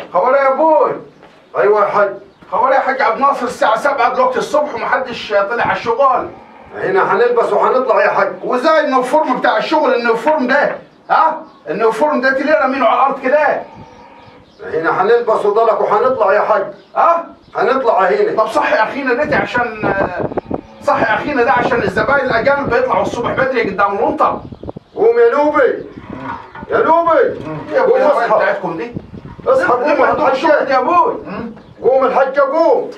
خبر يا ابوي ايوه يا حاج خبر يا حاج عبد الناصر الساعه 7 دلوقتي الصبح ومحدش طلع على الشغل هنا هنلبس وهنطلع يا حاج وزي النوفورم بتاع الشغل النوفورم ده ها النوفورم ده تلاقي رامينه على الارض كده هنا هنلبس وضلك وهنطلع يا حاج ها هنطلع هنا طب صحي اخينا ده عشان صحي اخينا ده عشان الزباين الاجانب بيطلعوا الصبح بدري قدام الونطه قوم يا نوبي يا نوبي يا ابوي قوم الزباين اصحى بتاعتكم دي اصحى ليه قوم ما عندكم شغل الحجة يا ابوي قوم الحجة قوم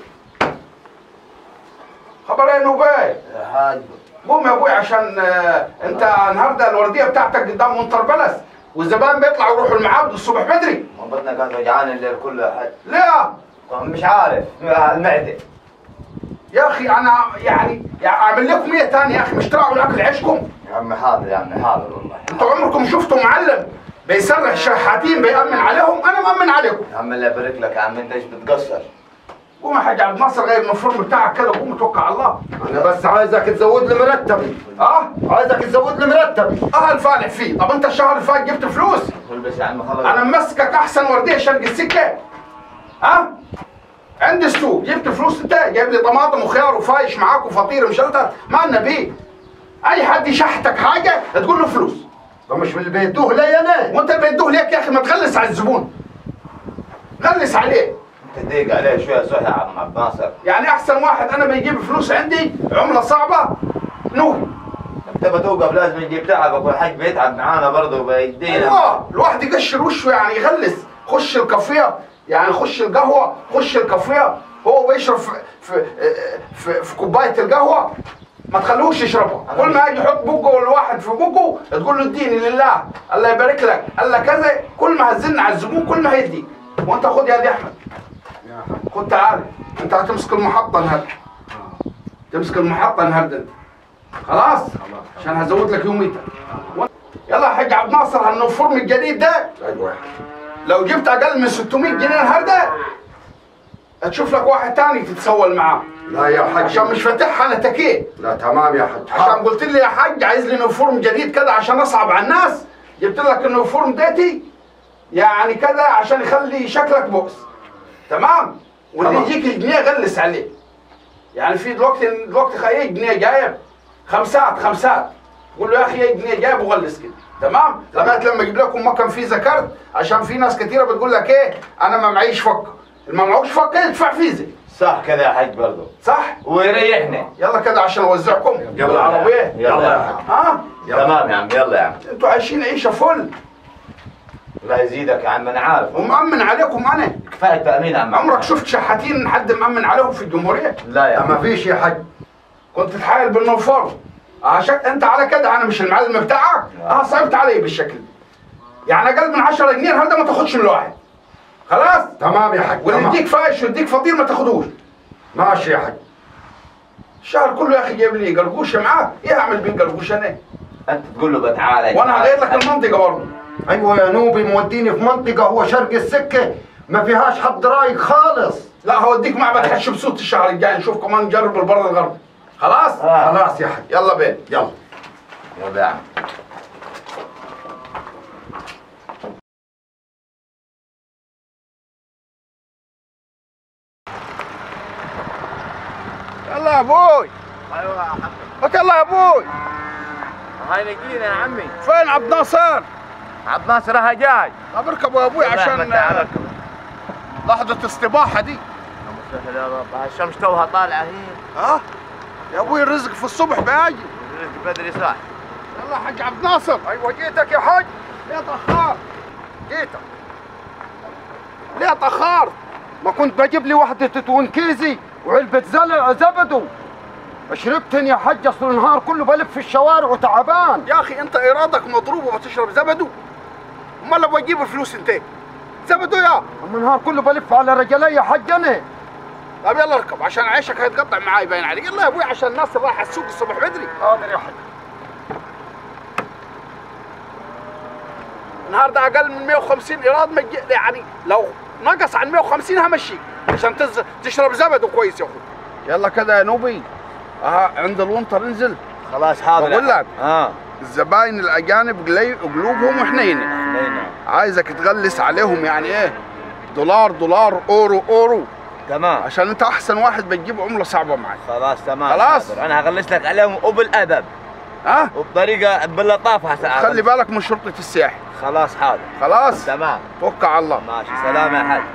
خبر يا نوبي يا حاج قوم يا ابوي عشان آه، انت النهارده الورديه بتاعتك قدام منطر بلس والزبائن بيطلعوا يروحوا المعابد الصبح بدري ما بطني كانت وجعاني الليل كله يا حاج ليه مش عارف المعدة يا اخي انا يعني يعني اعمل لكم ايه تاني يا اخي مش تراعوا الاكل عيشكم يا عمي حاضر يا عمي حاضر والله انتوا عمركم شفتوا معلم بيسرح شحاتين بيأمن عليهم انا مأمن عليكم يا عمي الله يبارك لك يا عمي انت ايش بتقصر قوم يا حاج عبد الناصر غير النفورم بتاعك كده قوم توكل على الله انا بس عايزك تزود لي مرتبي اه عايزك تزود لي مرتبي اه الفالح فيه طب انت الشهر اللي فات جبت فلوس قول بس يا عمي خلص انا ممسكك احسن ورديه شرق السكه ها عندي السوق جبت فلوس انت جايب لي طماطم وخيار وفايش معاك وفطير ومشلتت ما لنا بيه اي حد يشحتك حاجه تقول له فلوس فمش اللي بيدوه لي انا وانت اللي بيدوه ليك يا اخي ما تغلس على الزبون غلس عليه تضيق عليه شويه صح يا عم عبد الناصر يعني احسن واحد انا بيجيب فلوس عندي عمله صعبه نوح انت بتوقف لازم نجيب تعبك والحاج بيتعب معانا برضه بيدينا ايوه الواحد يقشر وشه يعني يغلس خش الكافيه يعني خش القهوه خش الكافيه هو بيشرب في في في, في كوبايه القهوه ما تخلوش يشربها كل ما يجي يحط بقه الواحد في بقه تقول له اديني لله الله يبارك لك الله كذا كل ما هتزن على الزبون كل ما هيديك وانت خد يا دي احمد خد تعالى انت هتمسك المحطه النهارده تمسك المحطه النهارده انت خلاص عشان هزود لك يوميتك يلا يا حاج عبد الناصر هالنفورم الجديد ده ايوه يا حاج لو جبت اقل من 600 جنيه النهارده هتشوف لك واحد تاني تتسول معاه لا يا حاج عشان مش فاتحها انا تكيه لا تمام يا حاج عشان قلت لي يا حاج عايز لي نفورم جديد كده عشان اصعب على الناس جبت لك النفورم ديتي يعني كده عشان يخلي شكلك بؤس تمام واللي تمام. يجيك الجنيه غلس عليه يعني في دلوقتي دلوقتي خيي جنيه جايب خمسات خمسات قول له يا اخي جنيه جايب وغلس كده تمام لغايه لما اجيب لكم مكان فيه زكرت عشان في ناس كتيره بتقول لك ايه انا ما معيش فكه اللي ما معهوش فكه يدفع فيزا صح كذا يا حاج برضه صح ويريحنا يلا كده عشان اوزعكم يلا بالعربيه يلا يا حاج ها تمام يا عم يلا يا عم انتوا عايشين عيشه فل الله يزيدك يا عم انا عارف ومأمن عليكم انا كفايه تامين يا عم عمرك شفت شحاتين حد مأمن عليهم في الجمهوريه لا يا لا عم ما فيش يا حاج كنت تتحايل بالنوفر عشان انت على كده انا مش المعلم بتاعك اه صعبت علي بالشكل ده يعني اقل من 10 جنيه النهارده ما تاخدش من الواحد خلاص تمام يا حاج واللي تمام يديك فايش ويديك فطير ما تاخدوش ماشي يا حاج الشهر كله يا اخي جايب لي قرقوشه معاه ايه اعمل بالقرقوشه انا انت تقول له بتعالج وانا هغير لك المنطقه برضه ايوه يا نوبي موديني في منطقه هو شرق السكه ما فيهاش حد رايق خالص لا هوديك معبد حتشبسوت الشهر الجاي نشوف كمان نجرب البر الغربي خلاص آه. خلاص يا حاج يلا بين يلا يلا يا عم يلا يا ابوي ايوه يا حمد قلت يلا يا ابوي هاي لقينا يا عمي فين عبد الناصر عبد الناصر ها جاي طب اركبوا يا ابوي عشان لحظة استباحة دي الشمس توها طالعه هي ها يا ابوي الرزق في الصبح بيجي الرزق بدري صح يلا يا حاج عبد الناصر ايوه جيتك يا حاج ليه تأخرت؟ جيتك ليه تأخرت؟ ما كنت بجيب لي واحدة تونكيزي وعلبة زلع زبدو شربتني يا حاج اصل النهار كله بلف في الشوارع وتعبان يا اخي انت ايرادك مضروب وبتشرب زبدو امال ابغى اجيب الفلوس انت زبدو يا اما النهار كله بلف على رجلي يا حاج انا طب يلا اركب عشان عيشك هيتقطع معاي باين عليك يلا يا ابوي عشان الناس اللي رايحه السوق الصبح بدري حاضر يا حاج النهارده اقل من 150 ايراد مجي يعني لو نقص عن 150 همشيك عشان تز... تشرب زبده كويس يا اخوي يلا كده يا نوبي اه عند الونطر انزل خلاص حاضر بقول لك. اه الزباين الاجانب قلي- قلوبهم حنينه نينا عايزك تغلس عليهم يعني ايه دولار دولار اورو اورو تمام عشان انت احسن واحد بتجيب عمله صعبه معي خلاص تمام خلاص. حاضر. انا هغلس لك عليهم وبالادب ها وبطريقه باللطافه هسا خلي بالك من شرطه السياحه خلاص حاضر خلاص تمام توكل على الله ماشي سلام يا حاج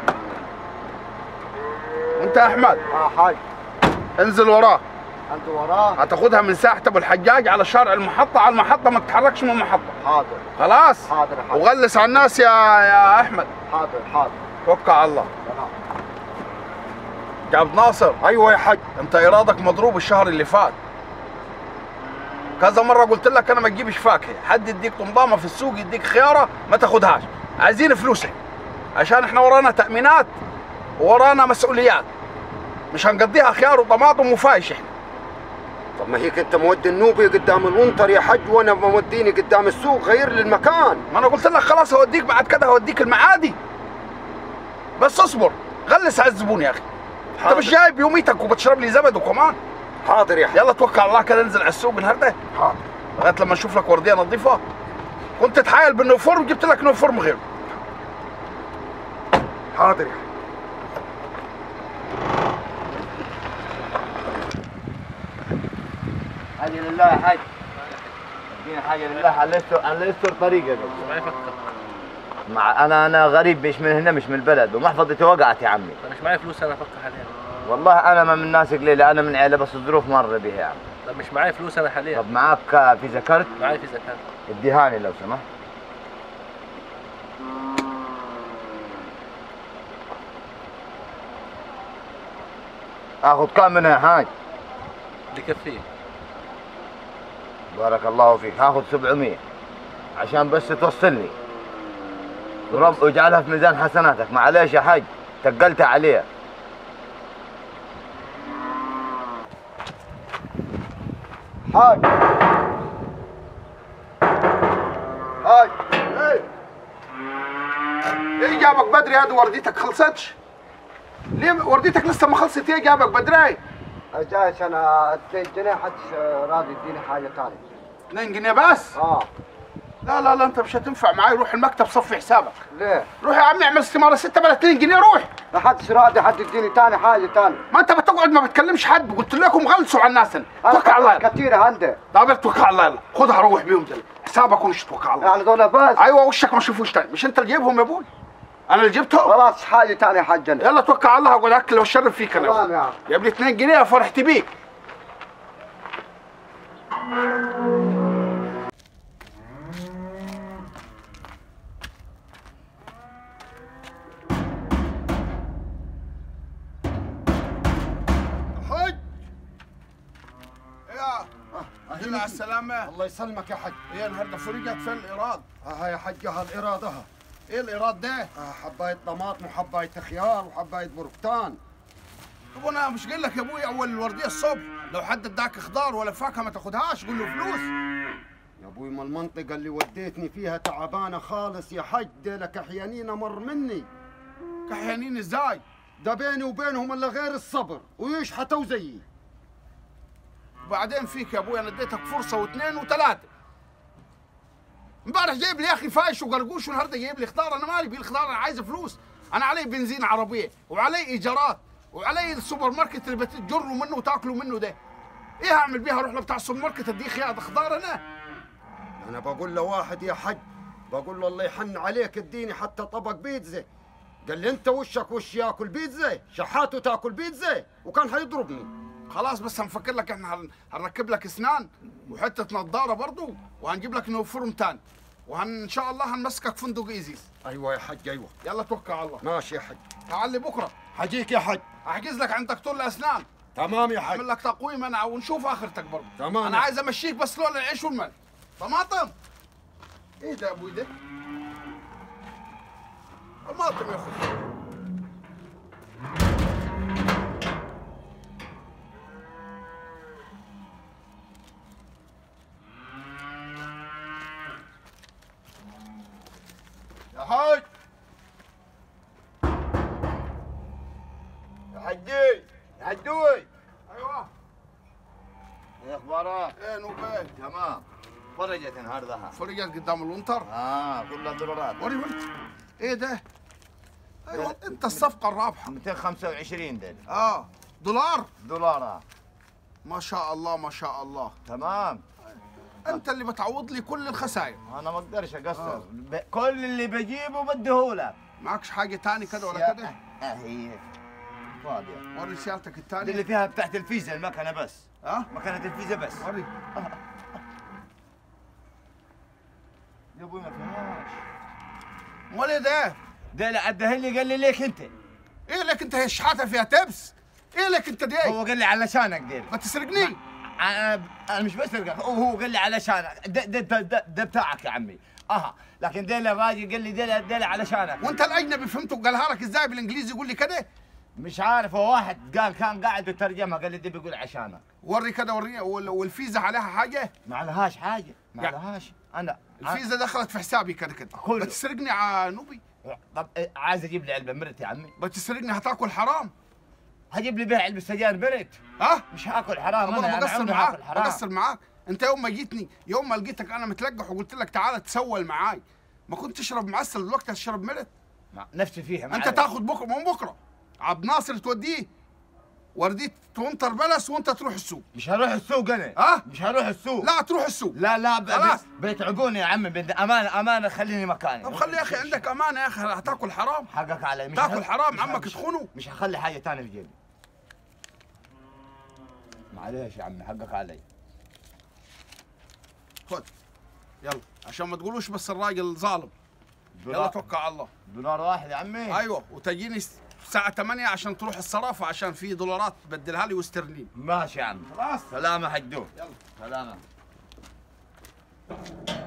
وانت يا احمد اه حاج انزل وراه انت وراه هتاخدها من ساحه ابو الحجاج على شارع المحطه على المحطه ما تتحركش من المحطه حاضر خلاص حاضر حاضر وغلس على الناس يا يا احمد حاضر حاضر توكل على الله تمام. يا عبد ناصر ايوه يا حاج انت ايرادك مضروب الشهر اللي فات كذا مره قلت لك انا ما تجيبش فاكهه حد يديك طماطمه في السوق يديك خياره ما تاخدهاش عايزين فلوسك عشان احنا ورانا تامينات ورانا مسؤوليات مش هنقضيها خيار وطماطم وفايش احنا طب ما هيك انت مودي النوبي قدام الونطر يا حج وانا موديني قدام السوق غير لي المكان ما انا قلت لك خلاص هوديك بعد كده هوديك المعادي بس اصبر غلس على الزبون يا اخي انت حاضر. مش جايب يوميتك وبتشرب لي زبد وكمان حاضر يا حج يلا توكل على الله كده انزل على السوق النهارده حاضر لغايه لما اشوف لك ورديه نظيفه كنت تحايل بالنوفورم جبت لك نوفورم غيره حاضر يا حج حاجه لله يا حاج اديني حاجه لله على يستر على يستر طريقك ما يفكر مع انا انا غريب مش من هنا مش من البلد ومحفظتي وقعت يا عمي طب مش معايا فلوس انا افكر حاليا والله انا ما من الناس قليله انا من عيله بس الظروف مر بها يا عم طب مش معايا فلوس انا حاليا طب معاك فيزا كارت معايا في زكاه اديهاني لو سمحت اخذ كم منها يا حاج بكفيه بارك الله فيك هاخذ 700 عشان بس توصلني ورب واجعلها في ميزان حسناتك معليش يا حاج تقلت عليها حاج حاج ايه ايه جابك بدري هذه ورديتك خلصتش ليه ورديتك لسه ما خلصت ايه جابك بدري جاي عشان 2 جنيه حدش راضي يديني حاجه ثانيه 2 جنيه بس اه لا لا لا انت مش هتنفع معاي روح المكتب صفي حسابك ليه؟ روح يا عمي اعمل استماره 6 بلا 2 جنيه روح ما حدش راضي حد يديني ثاني حاجه ثانيه ما انت بتقعد ما بتكلمش حد قلت لكم غلسوا على الناس انا توكل على الله يلا. كثيره عندي طب توكل على الله يلا خدها روح بيهم جل حسابك ومش توكل على الله يعني دول بس ايوه وشك ما اشوفوش تاني مش انت اللي جايبهم يا ابوي انا اللي جبتهم خلاص حاجه ثانيه حاج انا يلا توكل على الله اقول اكل واشرب فيك انا تمام يا عم جاب لي 2 جنيه فرحت بيك حج يا اهلا على السلامة الله يسلمك يا حج هي النهارده فرقت فين الايراد؟ ها يا حج هالإرادة ها ايه الايراد ده؟ آه، حباية طماطم وحباية خيار وحباية برتقان طب انا مش قايل لك يا ابوي اول الورديه الصبح لو حد اداك خضار ولا فاكهه ما تاخدهاش قول له فلوس يا ابوي ما المنطقة اللي وديتني فيها تعبانة خالص يا حج ديلك احيانين مر مني كحيانين ازاي؟ ده بيني وبينهم الا غير الصبر ويشحتوا زيي وبعدين فيك يا ابوي انا اديتك فرصه واثنين وثلاثه امبارح جايب لي يا اخي فايش وقرقوش والنهارده جايب لي خضار انا مالي بالخضار انا عايز فلوس انا علي بنزين عربيه وعلي ايجارات وعلي السوبر ماركت اللي بتجروا منه وتاكلوا منه ده ايه هعمل بيها اروح لبتاع السوبر ماركت اديه خيار خضار انا انا بقول له واحد يا حج بقول له الله يحن عليك اديني حتى طبق بيتزا قال لي انت وشك وش ياكل بيتزا شحاته تاكل بيتزا وكان هيضربني خلاص بس هنفكر لك احنا هن- هنركب لك اسنان وحته نظاره برضو وهنجيب لك نوفرم تاني وان شاء الله هنمسكك فندق ايزيز ايوه يا حج ايوه يلا توكل على الله ماشي يا حج تعال لي بكره حجيك يا حج احجز لك عند دكتور الاسنان تمام يا حج اعمل لك تقويم انا ونشوف اخرتك برضه تمام. انا عايز امشيك بس لون العيش والملح طماطم ايه ده يا ابوي ده طماطم يا اخوي يا حاج يا حجي يا حجوي ايوه ايه اخبارك؟ ايه نوبه تمام فرجت النهارده فرقت قدام الونتر اه كلها دولارات وري وري ايه ده ايوه انت الصفقه الرابحه 225 دل اه دولار دولار آه. ما شاء الله ما شاء الله تمام انت اللي بتعوض لي كل الخسائر انا ما اقدرش اقصر آه. ب... كل اللي بجيبه بديهولك معكش حاجه تاني كده ولا كده آه هي فاضيه وري سيارتك دي التانية اللي فيها بتاعت الفيزا المكنه بس ها مكنه الفيزا بس وري يا ابوي ما فيهاش امال ايه ده ده اللي عدها لي قال لي ليك انت ايه لك انت هي شحاته فيها تبس ايه لك انت دي هو قال لي علشانك ديل ما تسرقني انا انا مش بسرقك هو هو قال لي علشانك ده ده ده, ده, ده بتاعك يا عمي اها لكن ديل الراجل قال لي ديل ديل علشانك وانت الاجنبي فهمته قالها لك ازاي بالانجليزي يقول لي كده مش عارف هو واحد قال كان قاعد يترجمها قال لي دي بيقول عشانك وري كده وريني وال- والفيزا عليها حاجه ما لهاش حاجه ما يعني لهاش انا الفيزا دخلت في حسابي كده كده كله. بتسرقني يا نوبي طب إيه، عايز اجيب لي علبه مرت يا عمي بتسرقني هتاكل حرام هجيب لي بيها علبه سجاير مرت ها مش هاكل حرام طب انا انا أنا بقصر عمري معاك هاكل حرام بقصر معاك انت يوم ما جيتني يوم ما لقيتك انا متلقح وقلت لك تعالى تسول معاي ما كنت تشرب معسل دلوقتي هتشرب مرت مع- نفسي فيها ما انت عليك. تاخد بكره من بكره عبد ناصر توديه ورديت تونتر بلس وانت تروح السوق مش هروح السوق انا ها؟ مش هروح السوق لا تروح السوق لا لا ب- خلاص. ب- بيتعبوني يا عمي بد- امانه امانه خليني مكاني طب خلي يا اخي عندك امانه يا اخي هتاكل حرام حقك علي مش تاكل هخ- حرام مش عمك مش- تخونه مش هخلي حاجه ثانيه في جيبي معلش يا عمي حقك علي خد يلا عشان ما تقولوش بس الراجل ظالم يلا دولار, توكل على الله دولار واحد يا عمي ايوه وتجيني الساعه 8 عشان تروح الصرافه عشان في دولارات تبدلها لي واسترلين ماشي يا عمي خلاص سلامة حجدو يلا سلامة